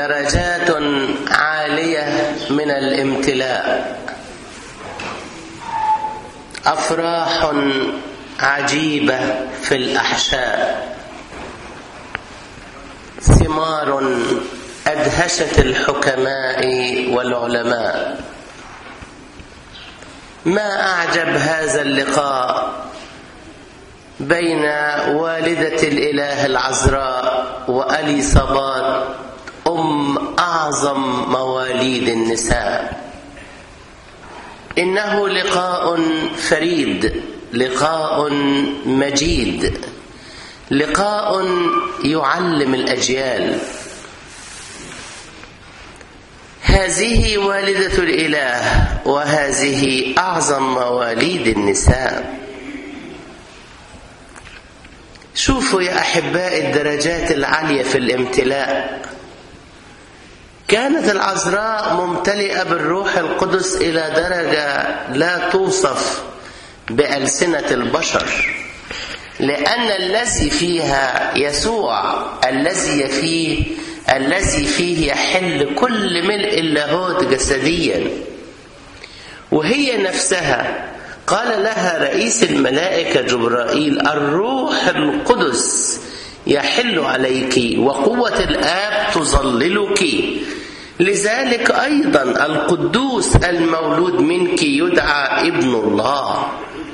درجات عالية من الامتلاء أفراح عجيبة في الأحشاء ثمار أدهشت الحكماء والعلماء ما أعجب هذا اللقاء بين والدة الإله العذراء وألي صبات أم أعظم مواليد النساء إنه لقاء فريد لقاء مجيد لقاء يعلم الأجيال هذه والدة الإله وهذه أعظم مواليد النساء شوفوا يا أحباء الدرجات العالية في الامتلاء كانت العذراء ممتلئة بالروح القدس إلى درجة لا توصف بألسنة البشر لأن الذي فيها يسوع الذي فيه الذي فيه يحل كل ملء اللاهوت جسديا وهي نفسها قال لها رئيس الملائكة جبرائيل الروح القدس يحل عليك وقوة الآب تظللك لذلك أيضا القدوس المولود منك يدعى ابن الله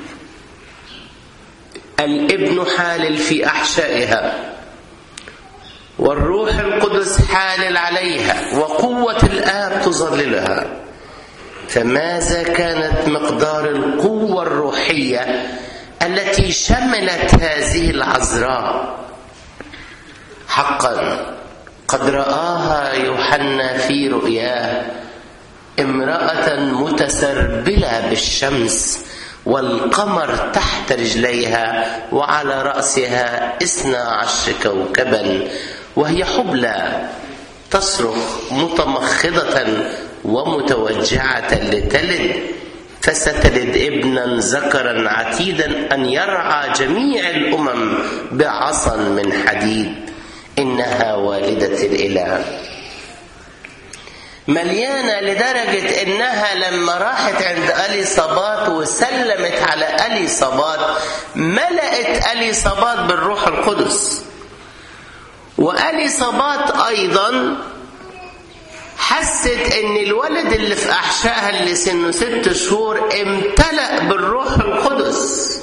الابن حالل في أحشائها والروح القدس حالل عليها وقوة الآب تظللها فماذا كانت مقدار القوة الروحية التي شملت هذه العذراء حقا قد رآها يوحنا في رؤياه امرأة متسربلة بالشمس والقمر تحت رجليها وعلى رأسها اثنا عشر كوكبا وهي حبلى تصرخ متمخضة ومتوجعة لتلد فستلد ابنا ذكرا عتيدا أن يرعى جميع الأمم بعصا من حديد إنها والدة الإله مليانة لدرجة إنها لما راحت عند ألي صبات وسلمت على ألي صبات ملأت ألي صبات بالروح القدس وألي صبات أيضا حست ان الولد اللي في احشائها اللي سنه ست شهور امتلأ بالروح القدس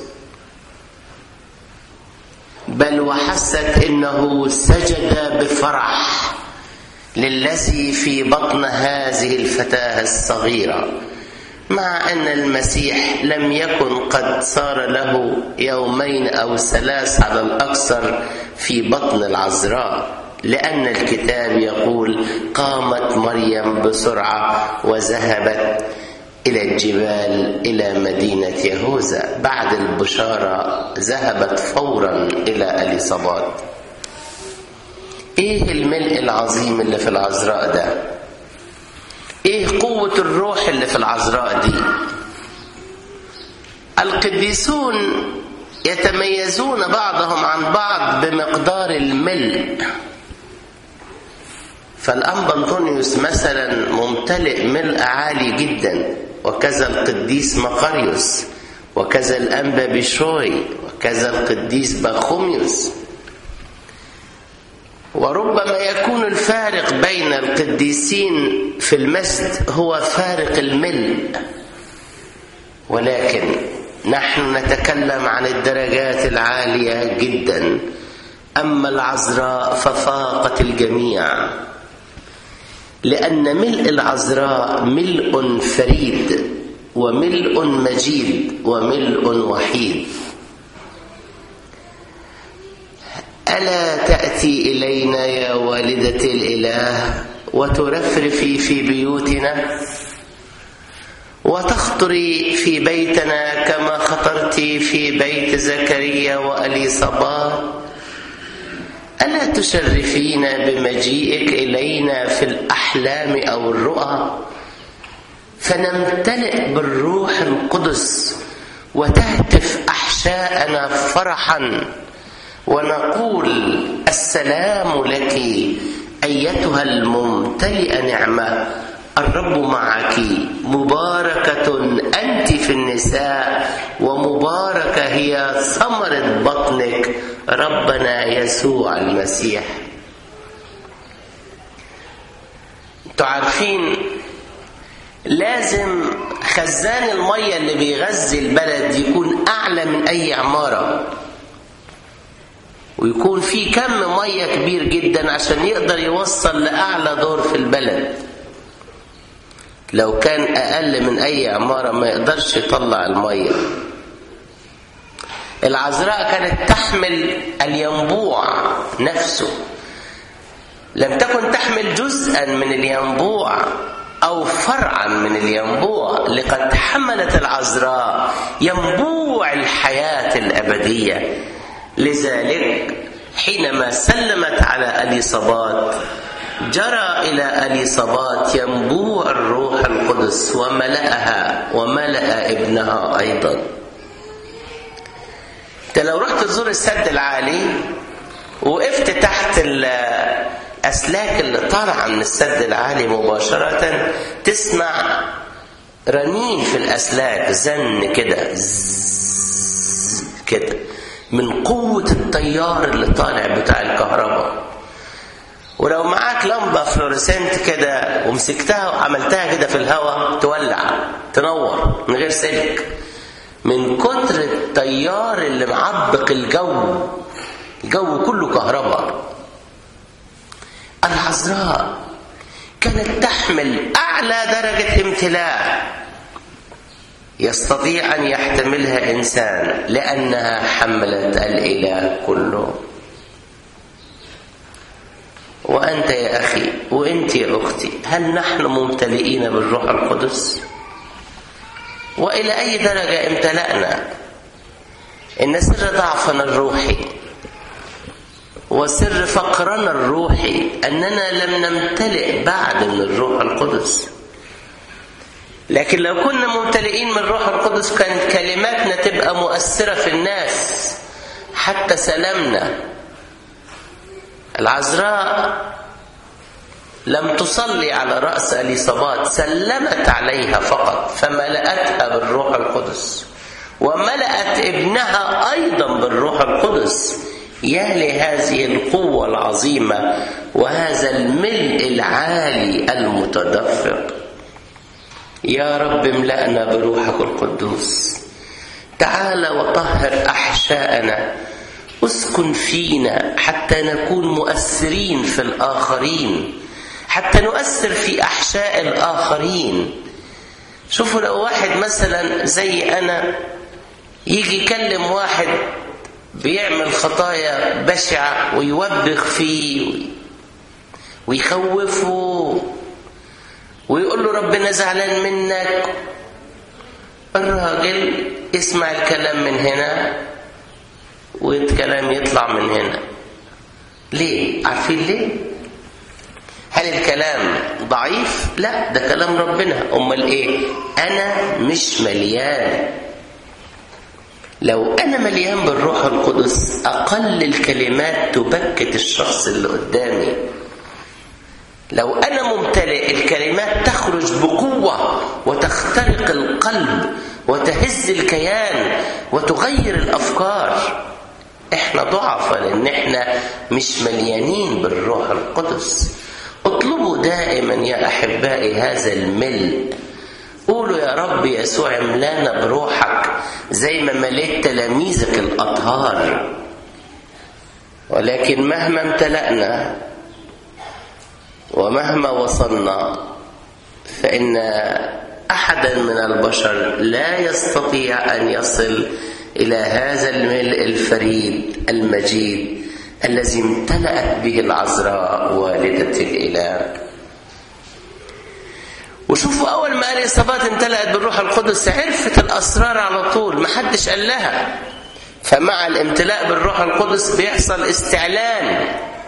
بل وحست انه سجد بفرح للذي في بطن هذه الفتاه الصغيره مع ان المسيح لم يكن قد صار له يومين او ثلاث على الاكثر في بطن العذراء لأن الكتاب يقول قامت مريم بسرعة وذهبت إلى الجبال إلى مدينة يهوذا بعد البشارة ذهبت فورا إلى أليصابات إيه الملء العظيم اللي في العذراء ده إيه قوة الروح اللي في العذراء دي القديسون يتميزون بعضهم عن بعض بمقدار الملء فالأنبا أنطونيوس مثلا ممتلئ ملء عالي جدا وكذا القديس مقاريوس وكذا الأنبا بشوي وكذا القديس بخوميوس وربما يكون الفارق بين القديسين في المسجد هو فارق الملء ولكن نحن نتكلم عن الدرجات العالية جدا أما العذراء ففاقت الجميع لأن ملء العذراء ملء فريد وملء مجيد وملء وحيد ألا تأتي إلينا يا والدة الإله وترفرفي في بيوتنا وتخطري في بيتنا كما خطرت في بيت زكريا وأليصابات ألا تشرفين بمجيئك إلينا في الأحلام أو الرؤى فنمتلئ بالروح القدس وتهتف أحشاءنا فرحا ونقول السلام لك أيتها الممتلئة نعمة الرب معك مباركة أنت في النساء ومباركة هي ثمرة بطنك ربنا يسوع المسيح انتوا عارفين لازم خزان المية اللي بيغذي البلد يكون أعلى من أي عمارة ويكون في كم مية كبير جدا عشان يقدر يوصل لأعلى دور في البلد لو كان أقل من أي عمارة ما يقدرش يطلع المية العذراء كانت تحمل الينبوع نفسه لم تكن تحمل جزءا من الينبوع أو فرعا من الينبوع لقد حملت العذراء ينبوع الحياة الأبدية لذلك حينما سلمت على أليصابات جرى إلى أليصابات ينبوع الروح القدس وملأها وملأ ابنها أيضا انت لو رحت تزور السد العالي وقفت تحت الأسلاك اللي طالعة من السد العالي مباشرة تسمع رنين في الأسلاك زن كده كده من قوة التيار اللي طالع بتاع الكهرباء ولو معاك لمبة فلوريسنت كده ومسكتها وعملتها كده في الهواء تولع تنور من غير سلك من كتر التيار اللي معبق الجو الجو كله كهرباء العذراء كانت تحمل أعلى درجة امتلاء يستطيع أن يحتملها إنسان لأنها حملت الإله كله وأنت يا أخي وأنت يا أختي هل نحن ممتلئين بالروح القدس وإلى أي درجة امتلأنا إن سر ضعفنا الروحي وسر فقرنا الروحي أننا لم نمتلئ بعد من الروح القدس لكن لو كنا ممتلئين من الروح القدس كانت كلماتنا تبقى مؤثرة في الناس حتى سلامنا العذراء لم تصلي على رأس أليصابات سلمت عليها فقط فملأتها بالروح القدس وملأت ابنها أيضا بالروح القدس يا لهذه القوة العظيمة وهذا الملء العالي المتدفق يا رب املأنا بروحك القدوس تعال وطهر أحشاءنا اسكن فينا حتى نكون مؤثرين في الآخرين حتى نؤثر في أحشاء الآخرين شوفوا لو واحد مثلا زي أنا يجي يكلم واحد بيعمل خطايا بشعة ويوبخ فيه ويخوفه ويقول له ربنا زعلان منك الراجل يسمع الكلام من هنا والكلام يطلع من هنا ليه عارفين ليه هل الكلام ضعيف لا ده كلام ربنا امال ايه انا مش مليان لو انا مليان بالروح القدس اقل الكلمات تبكت الشخص اللي قدامي لو انا ممتلئ الكلمات تخرج بقوه وتخترق القلب وتهز الكيان وتغير الافكار احنا ضعفة لان احنا مش مليانين بالروح القدس اطلبوا دائما يا احبائي هذا الملء قولوا يا رب يسوع املانا بروحك زي ما مليت تلاميذك الاطهار ولكن مهما امتلأنا ومهما وصلنا فإن أحدا من البشر لا يستطيع أن يصل إلى هذا الملء الفريد المجيد الذي امتلأت به العذراء والدة الإله وشوفوا أول ما الإصابات امتلأت بالروح القدس عرفت الأسرار على طول ما حدش قال لها فمع الامتلاء بالروح القدس بيحصل استعلان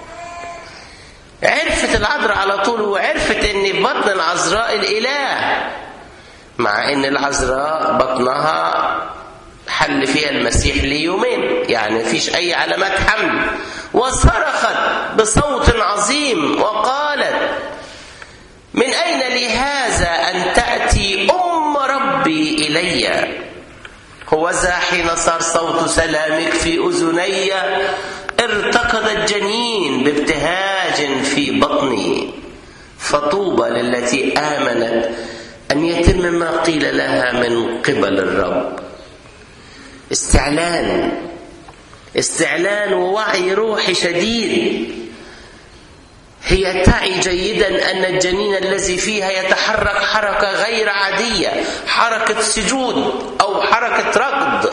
عرفت العذراء على طول وعرفت ان في بطن العذراء الاله مع ان العذراء بطنها حل فيها المسيح ليومين يعني مفيش اي علامات حمل وصرخت بصوت عظيم وقالت من أين لي هذا أن تأتي أم ربي إلي هوذا حين صار صوت سلامك في أذني ارتقد الجنين بابتهاج في بطني فطوبى للتي آمنت أن يتم ما قيل لها من قبل الرب استعلان استعلان ووعي روحي شديد هي تعي جيدا أن الجنين الذي فيها يتحرك حركة غير عادية حركة سجود أو حركة ركض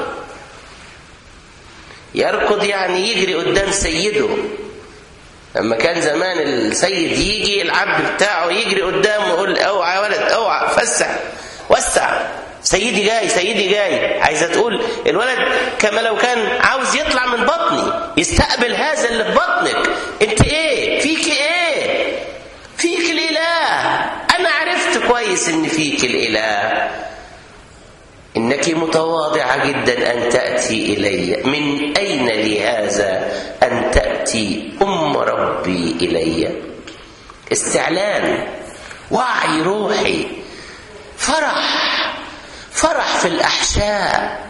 يركض يعني يجري قدام سيده لما كان زمان السيد يجي العبد بتاعه يجري قدامه ويقول اوعى يا ولد اوعى فسع وسع سيدي جاي سيدي جاي عايزه تقول الولد كما لو كان عاوز يطلع من بطني يستقبل هذا اللي في بطنك انت ايه فيك ايه فيك الاله انا عرفت كويس ان فيك الاله انك متواضعه جدا ان تاتي الي من اين لي هذا ان تاتي ام ربي الي استعلان وعي روحي فرح فرح في الأحشاء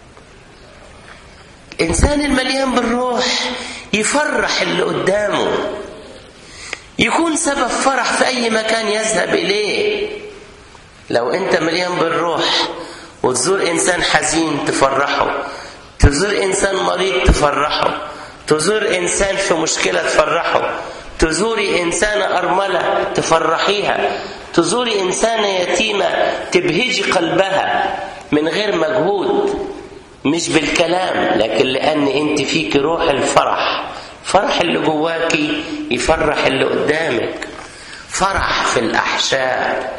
الإنسان المليان بالروح يفرح اللي قدامه يكون سبب فرح في أي مكان يذهب إليه لو أنت مليان بالروح وتزور إنسان حزين تفرحه تزور إنسان مريض تفرحه تزور إنسان في مشكلة تفرحه تزوري إنسانة أرملة تفرحيها تزوري إنسانة يتيمة تبهجي قلبها من غير مجهود مش بالكلام لكن لأن أنت فيك روح الفرح فرح اللي جواكي يفرح اللي قدامك فرح في الأحشاء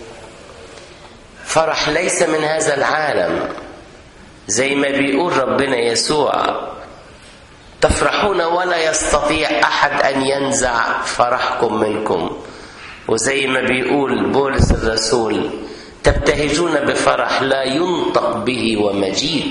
فرح ليس من هذا العالم زي ما بيقول ربنا يسوع تفرحون ولا يستطيع أحد أن ينزع فرحكم منكم وزي ما بيقول بولس الرسول تبتهجون بفرح لا ينطق به ومجيد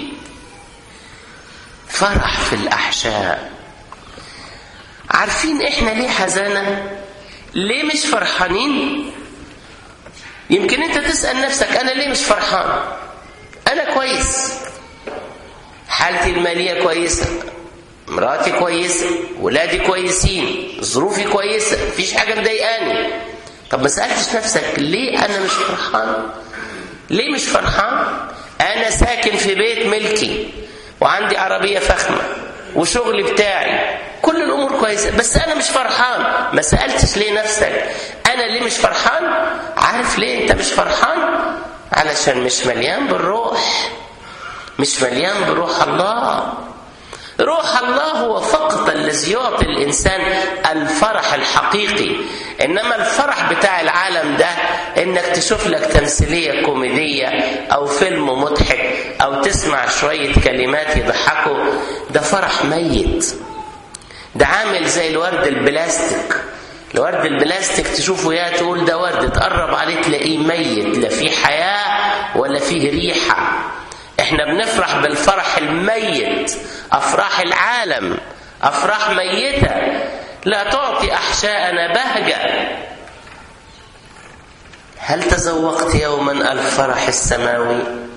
فرح في الأحشاء عارفين إحنا ليه حزانة ليه مش فرحانين يمكن أنت تسأل نفسك أنا ليه مش فرحان أنا كويس حالتي المالية كويسة مراتي كويسة ولادي كويسين ظروفي كويسة مفيش حاجة مضايقاني طب ما سألتش نفسك ليه أنا مش فرحان ليه مش فرحان أنا ساكن في بيت ملكي وعندي عربية فخمة وشغلي بتاعي كل الأمور كويسة بس أنا مش فرحان ما سألتش ليه نفسك أنا ليه مش فرحان عارف ليه أنت مش فرحان علشان مش مليان بالروح مش مليان بروح الله روح الله هو فقط الذي يعطي الانسان الفرح الحقيقي انما الفرح بتاع العالم ده انك تشوف لك تمثيليه كوميديه او فيلم مضحك او تسمع شويه كلمات يضحكوا ده فرح ميت ده عامل زي الورد البلاستيك الورد البلاستيك تشوفه يا تقول ده ورد تقرب عليه تلاقيه ميت لا فيه حياه ولا فيه ريحه احنا بنفرح بالفرح الميت افراح العالم افراح ميته لا تعطي احشاءنا بهجه هل تذوقت يوما الفرح السماوي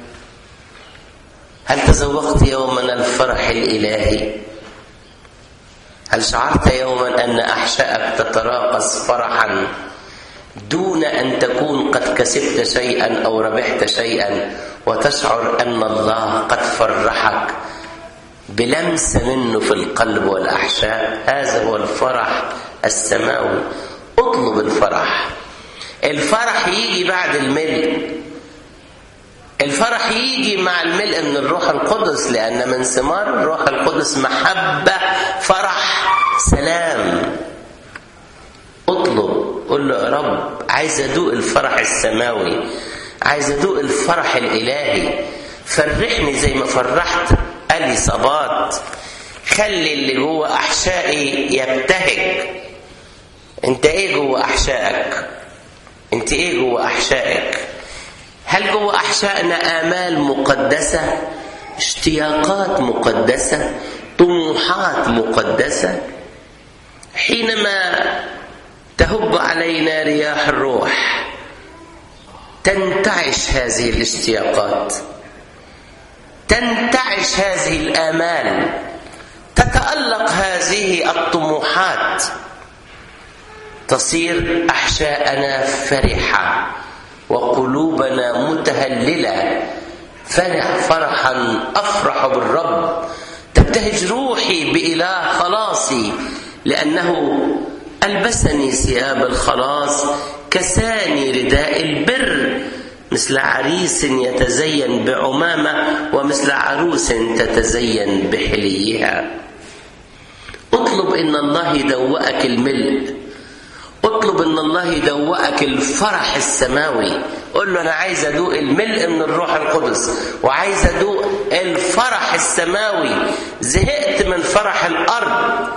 هل تذوقت يوما الفرح الالهي هل شعرت يوما ان احشاءك تتراقص فرحا دون ان تكون قد كسبت شيئا او ربحت شيئا وتشعر ان الله قد فرحك بلمسه منه في القلب والاحشاء هذا هو الفرح السماوي اطلب الفرح الفرح يجي بعد الملء الفرح يجي مع الملء من الروح القدس لان من ثمار الروح القدس محبه فرح سلام اطلب قل له يا رب عايز ادوق الفرح السماوي عايز ادوق الفرح الالهي فرحني زي ما فرحت الي صبات خلي اللي جوه احشائي يبتهج انت ايه جوه احشائك انت ايه جوه احشائك هل جوه احشائنا امال مقدسه اشتياقات مقدسه طموحات مقدسه حينما تهب علينا رياح الروح تنتعش هذه الاشتياقات تنتعش هذه الآمال تتألق هذه الطموحات تصير أحشاءنا فرحة وقلوبنا متهللة فرح فرحا أفرح بالرب تبتهج روحي بإله خلاصي لأنه ألبسني ثياب الخلاص كساني رداء البر مثل عريس يتزين بعمامة ومثل عروس تتزين بحليها اطلب ان الله يدوقك الملء اطلب ان الله يدوقك الفرح السماوي قل له انا عايز ادوق الملء من الروح القدس وعايز ادوق الفرح السماوي زهقت من فرح الارض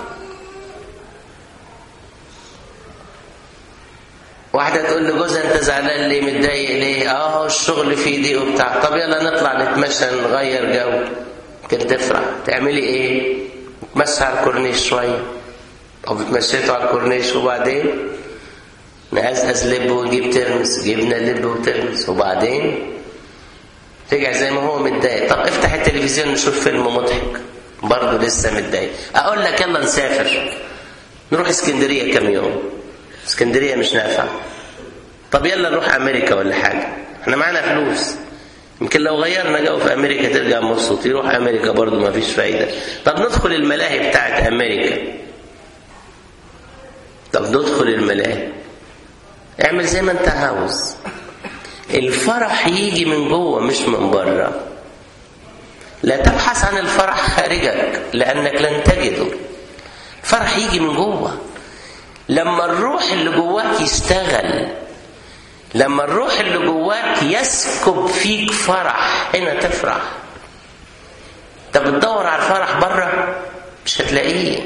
واحدة تقول لجوزها انت زعلان ليه متضايق ليه اه الشغل فيه دي وبتاع طب يلا نطلع نتمشى نغير جو كده تفرح تعملي ايه تمشي على الكورنيش شوية طب اتمشيتوا على الكورنيش وبعدين نقزقز لب ونجيب ترمس جبنا لب وترمس وبعدين رجع زي ما هو متضايق طب افتح التلفزيون نشوف فيلم مضحك برضه لسه متضايق اقول لك يلا نسافر نروح اسكندريه كام يوم اسكندريه مش نافعه طب يلا نروح امريكا ولا حاجه احنا معانا فلوس يمكن لو غيرنا جو في امريكا ترجع مبسوط يروح امريكا برضه ما فيش فايده طب ندخل الملاهي بتاعت امريكا طب ندخل الملاهي اعمل زي ما انت عاوز الفرح يجي من جوه مش من بره لا تبحث عن الفرح خارجك لانك لن تجده الفرح يجي من جوه لما الروح اللي جواك يشتغل لما الروح اللي جواك يسكب فيك فرح هنا تفرح انت بتدور على الفرح بره مش هتلاقيه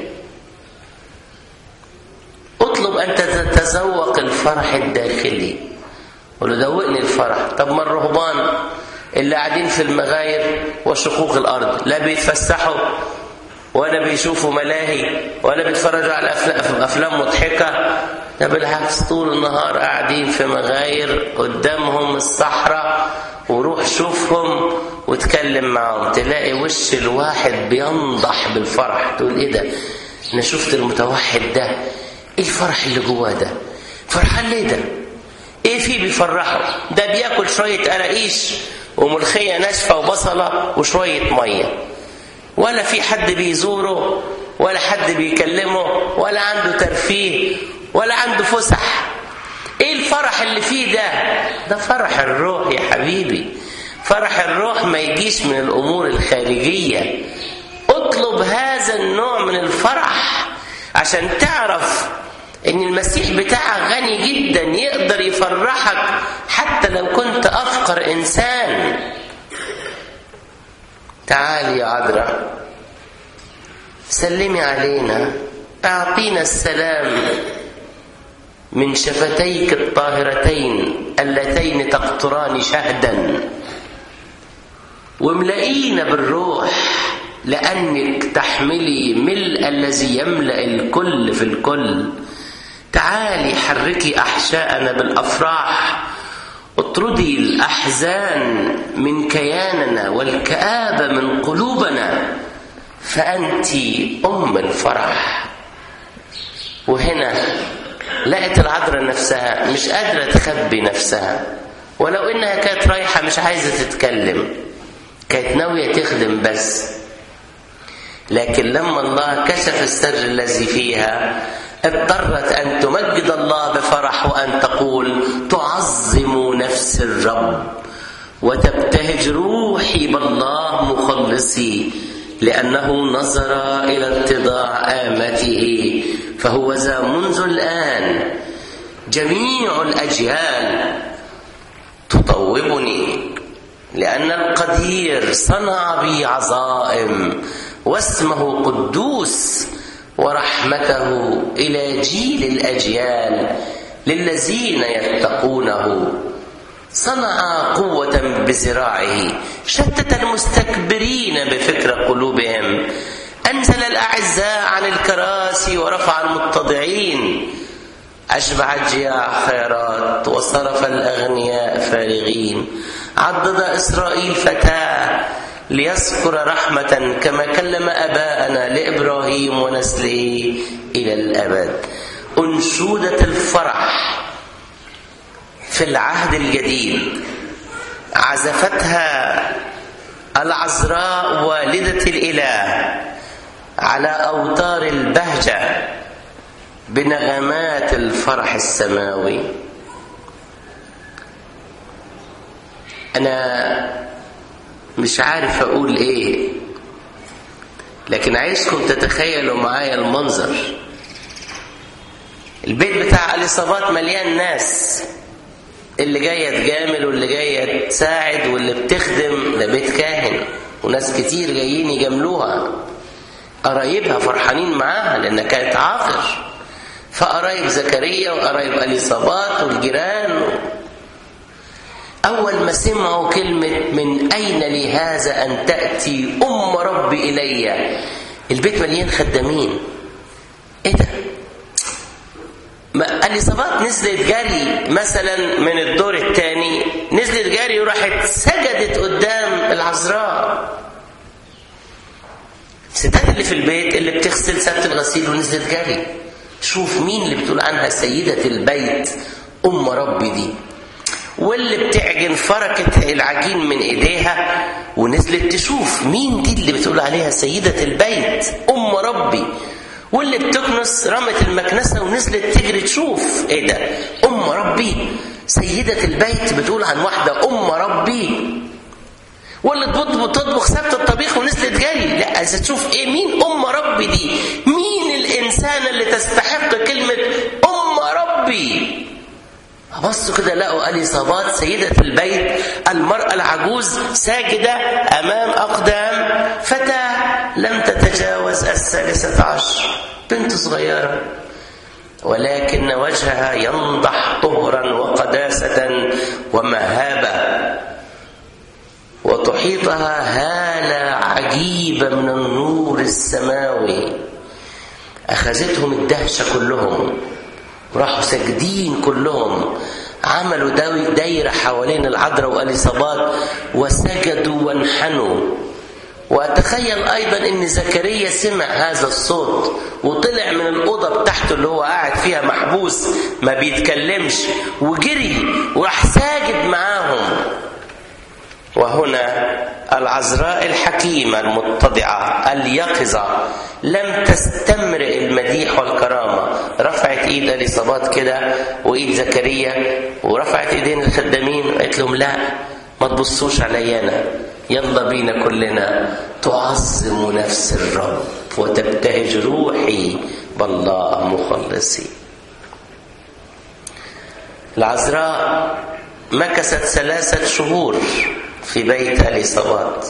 اطلب ان تتذوق الفرح الداخلي قول دوقني الفرح طب ما الرهبان اللي قاعدين في المغاير وشقوق الارض لا بيتفسحوا ولا بيشوفوا ملاهي ولا بيتفرجوا على افلام مضحكه ده بالعكس طول النهار قاعدين في مغاير قدامهم الصحراء وروح شوفهم وتكلم معاهم تلاقي وش الواحد بينضح بالفرح تقول ايه ده انا شفت المتوحد ده ايه الفرح اللي جواه ده فرحان ليه ده ايه فيه بيفرحه ده بياكل شويه قراقيش وملخيه ناشفه وبصله وشويه ميه ولا في حد بيزوره ولا حد بيكلمه ولا عنده ترفيه ولا عنده فسح ايه الفرح اللي فيه ده ده فرح الروح يا حبيبي فرح الروح ما يجيش من الامور الخارجيه اطلب هذا النوع من الفرح عشان تعرف ان المسيح بتاعك غني جدا يقدر يفرحك حتى لو كنت افقر انسان تعالي يا عذراء سلمي علينا اعطينا السلام من شفتيك الطاهرتين اللتين تقطران شهدا واملئينا بالروح لانك تحملي ملء الذي يملا الكل في الكل تعالي حركي احشاءنا بالافراح اطردي الاحزان من كياننا والكابه من قلوبنا فانت ام الفرح وهنا لقت العذراء نفسها مش قادره تخبي نفسها ولو انها كانت رايحه مش عايزه تتكلم كانت ناويه تخدم بس لكن لما الله كشف السر الذي فيها اضطرت ان تمجد الله بفرح وان تقول تعظم نفس الرب وتبتهج روحي بالله مخلصي لانه نظر الى اتضاع امته فهو ذا منذ الان جميع الاجيال تطوبني لان القدير صنع بي عظائم واسمه قدوس ورحمته الى جيل الاجيال للذين يتقونه صنع قوه بذراعه شتت المستكبرين بفكر قلوبهم أنزل الأعزاء عن الكراسي ورفع المتضعين أشبع الجياع خيرات وصرف الأغنياء فارغين عضد إسرائيل فتاة ليذكر رحمة كما كلم أباءنا لإبراهيم ونسله إلى الأبد أنشودة الفرح في العهد الجديد عزفتها العذراء والدة الإله على أوتار البهجة بنغمات الفرح السماوي أنا مش عارف أقول إيه لكن عايزكم تتخيلوا معايا المنظر البيت بتاع اليصابات مليان ناس اللي جايه تجامل واللي جايه تساعد واللي بتخدم ده بيت كاهن وناس كتير جايين يجاملوها قرايبها فرحانين معاها لانها كانت عاقر فقرايب زكريا وقرايب اليصابات والجيران اول ما سمعوا كلمه من اين لي هذا ان تاتي ام ربي الي البيت مليان خدامين ايه ده اليصابات نزلت جري مثلا من الدور الثاني نزلت جري وراحت سجدت قدام العذراء الستات اللي في البيت اللي بتغسل سبت الغسيل ونزلت جري شوف مين اللي بتقول عنها سيدة البيت أم ربي دي واللي بتعجن فركة العجين من ايديها ونزلت تشوف مين دي اللي بتقول عليها سيدة البيت أم ربي واللي بتكنس رمت المكنسة ونزلت تجري تشوف ايه ده ام ربي سيدة البيت بتقول عن واحدة ام ربي واللي بتطبخ سبت الطبيخ ونزلت جري لا عايزه تشوف ايه مين ام ربي دي مين الانسان اللي تستحق كلمة ام ربي بصوا كده لقوا اليصابات سيدة البيت المرأة العجوز ساجدة أمام أقدام فتاة لم تتجاوز الثالثة عشر بنت صغيرة ولكن وجهها ينضح طهرا وقداسة ومهابة وتحيطها هالة عجيبة من النور السماوي أخذتهم الدهشة كلهم راحوا ساجدين كلهم عملوا دايرة حوالين العذراء واليصابات وسجدوا وانحنوا وأتخيل أيضا أن زكريا سمع هذا الصوت وطلع من الأوضة بتاعته اللي هو قاعد فيها محبوس ما بيتكلمش وجري وراح ساجد معاهم وهنا العذراء الحكيمة المتضعة اليقظة لم تستمرئ المديح والكرامة رفعت ايد اليصابات كده وايد زكريا ورفعت ايدين الخدامين وقالت لهم لا ما تبصوش عليا انا يلا بينا كلنا تعظم نفس الرب وتبتهج روحي بالله مخلصي العذراء مكثت ثلاثة شهور في بيت اليصابات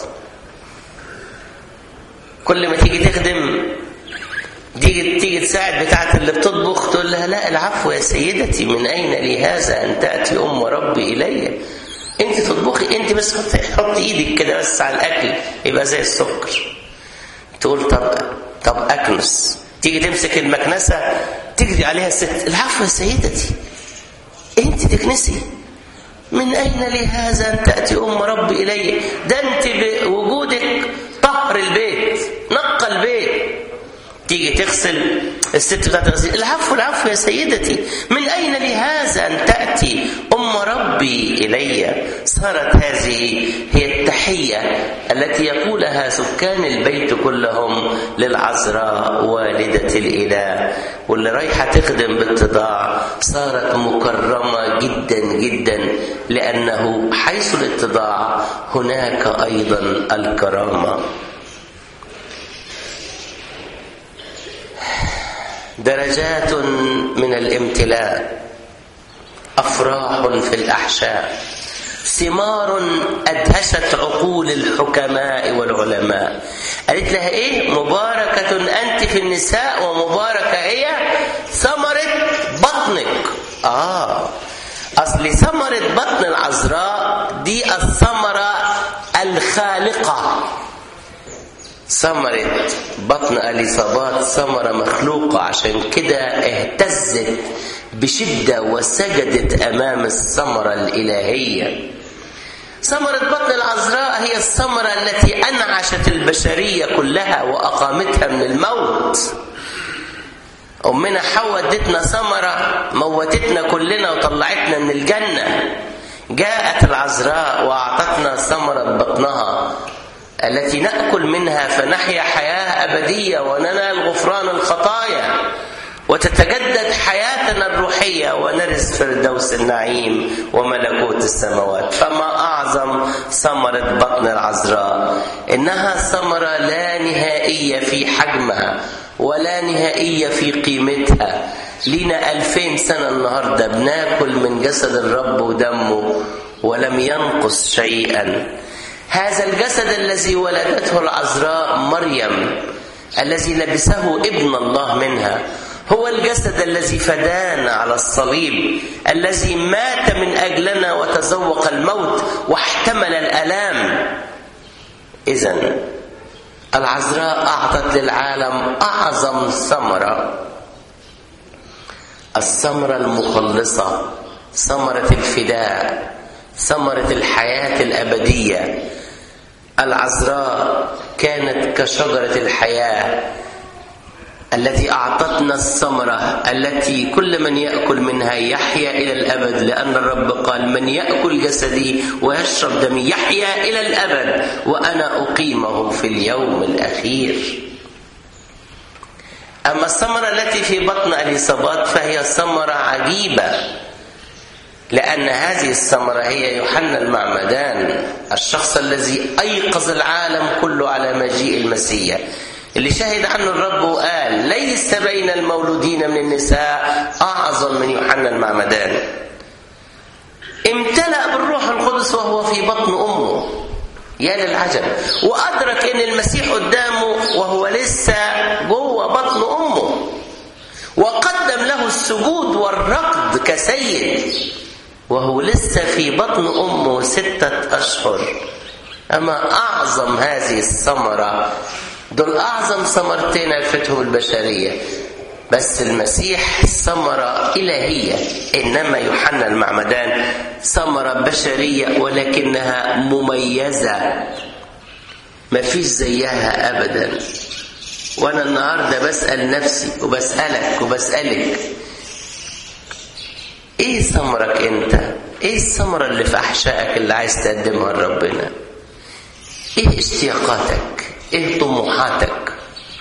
كل ما تيجي تخدم تيجي تيجي تساعد بتاعت اللي بتطبخ تقول لها لا العفو يا سيدتي من اين لي هذا ان تاتي ام ربي الي انت تطبخي انت بس حطي حط ايدك كده بس على الاكل يبقى زي السكر تقول طب طب اكنس تيجي تمسك المكنسه تجري عليها الست العفو يا سيدتي انت تكنسي من أين لي هذا أن تأتي أم ربي إلي ده أنت بوجودك طهر البيت نقى البيت تيجي تغسل الست بتاعت الغسيل العفو العفو يا سيدتي من أين لي هذا أن تأتي أم ربي إلي صارت هذه هي التحية التي يقولها سكان البيت كلهم للعذراء والدة الإله واللي رايحة تخدم باتضاع صارت مكرمة جدا جدا لأنه حيث الاتضاع هناك أيضا الكرامة درجات من الامتلاء افراح في الاحشاء ثمار ادهشت عقول الحكماء والعلماء قالت لها ايه مباركه انت في النساء ومباركه هي ثمره بطنك اه اصل ثمره بطن العذراء دي الثمره الخالقه ثمرة بطن أليصابات ثمرة مخلوقة عشان كده اهتزت بشدة وسجدت أمام الثمرة الإلهية ثمرة بطن العذراء هي الثمرة التي أنعشت البشرية كلها وأقامتها من الموت أمنا حواء ادتنا ثمرة موتتنا كلنا وطلعتنا من الجنة جاءت العذراء وأعطتنا ثمرة بطنها التي نأكل منها فنحيا حياة أبدية وننال غفران الخطايا وتتجدد حياتنا الروحية ونرث فردوس النعيم وملكوت السماوات فما أعظم ثمرة بطن العذراء إنها ثمرة لا نهائية في حجمها ولا نهائية في قيمتها لينا ألفين سنة النهاردة بناكل من جسد الرب ودمه ولم ينقص شيئا هذا الجسد الذي ولدته العذراء مريم الذي لبسه ابن الله منها هو الجسد الذي فدانا على الصليب الذي مات من اجلنا وتذوق الموت واحتمل الالام اذا العذراء اعطت للعالم اعظم ثمره الثمره المخلصه ثمره الفداء ثمره الحياه الابديه العذراء كانت كشجره الحياه التي أعطتنا الثمرة التي كل من يأكل منها يحيا إلى الأبد لأن الرب قال من يأكل جسدي ويشرب دمي يحيا إلى الأبد وأنا أقيمه في اليوم الأخير أما الثمرة التي في بطن أليصابات فهي ثمرة عجيبة لأن هذه الثمرة هي يوحنا المعمدان الشخص الذي أيقظ العالم كله على مجيء المسيح اللي شهد عنه الرب وقال ليس بين المولودين من النساء أعظم من يوحنا المعمدان امتلأ بالروح القدس وهو في بطن أمه يا للعجب وأدرك أن المسيح قدامه وهو لسه جوه بطن أمه وقدم له السجود والركض كسيد وهو لسه في بطن أمه ستة أشهر أما أعظم هذه الثمرة دول أعظم ثمرتين عرفتهم البشرية بس المسيح ثمرة إلهية إنما يوحنا المعمدان ثمرة بشرية ولكنها مميزة ما فيش زيها أبدا وأنا النهاردة بسأل نفسي وبسألك وبسألك إيه ثمرك أنت؟ إيه الثمرة اللي في أحشائك اللي عايز تقدمها لربنا؟ إيه اشتياقاتك؟ ايه طموحاتك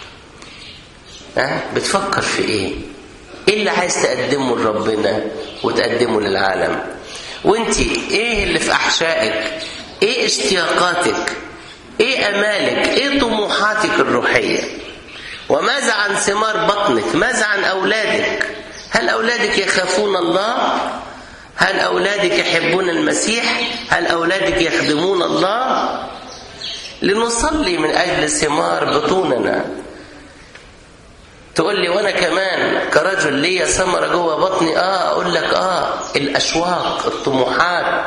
ها بتفكر في ايه ايه اللي عايز تقدمه لربنا وتقدمه للعالم وانت ايه اللي في احشائك ايه اشتياقاتك ايه امالك ايه طموحاتك الروحيه وماذا عن ثمار بطنك ماذا عن اولادك هل اولادك يخافون الله هل اولادك يحبون المسيح هل اولادك يخدمون الله لنصلي من أجل ثمار بطوننا تقول لي وانا كمان كرجل ليا ثمره جوه بطني اه اقول لك اه الاشواق الطموحات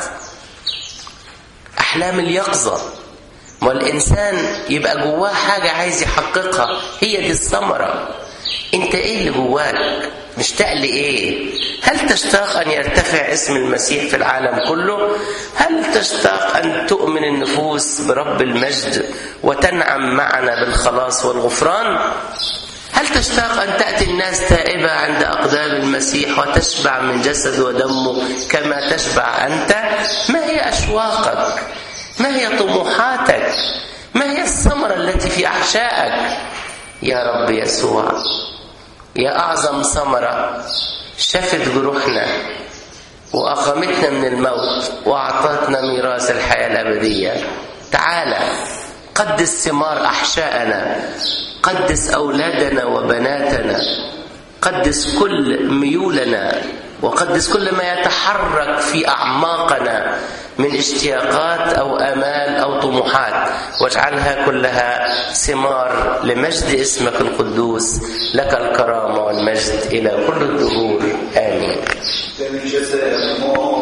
احلام اليقظه ما الانسان يبقى جواه حاجه عايز يحققها هي دي الثمره انت ايه اللي جواك مشتاق لايه هل تشتاق ان يرتفع اسم المسيح في العالم كله هل تشتاق ان تؤمن النفوس برب المجد وتنعم معنا بالخلاص والغفران هل تشتاق ان تاتي الناس تائبه عند اقدام المسيح وتشبع من جسد ودمه كما تشبع انت ما هي اشواقك ما هي طموحاتك ما هي الثمره التي في احشائك يا رب يسوع يا أعظم ثمرة شفت جروحنا وأقامتنا من الموت وأعطتنا ميراث الحياة الأبدية تعالى قدس ثمار أحشائنا قدس أولادنا وبناتنا قدس كل ميولنا وقدس كل ما يتحرك في أعماقنا من اشتياقات أو آمال أو طموحات واجعلها كلها ثمار لمجد اسمك القدوس لك الكرامة والمجد إلى كل الدهور آمين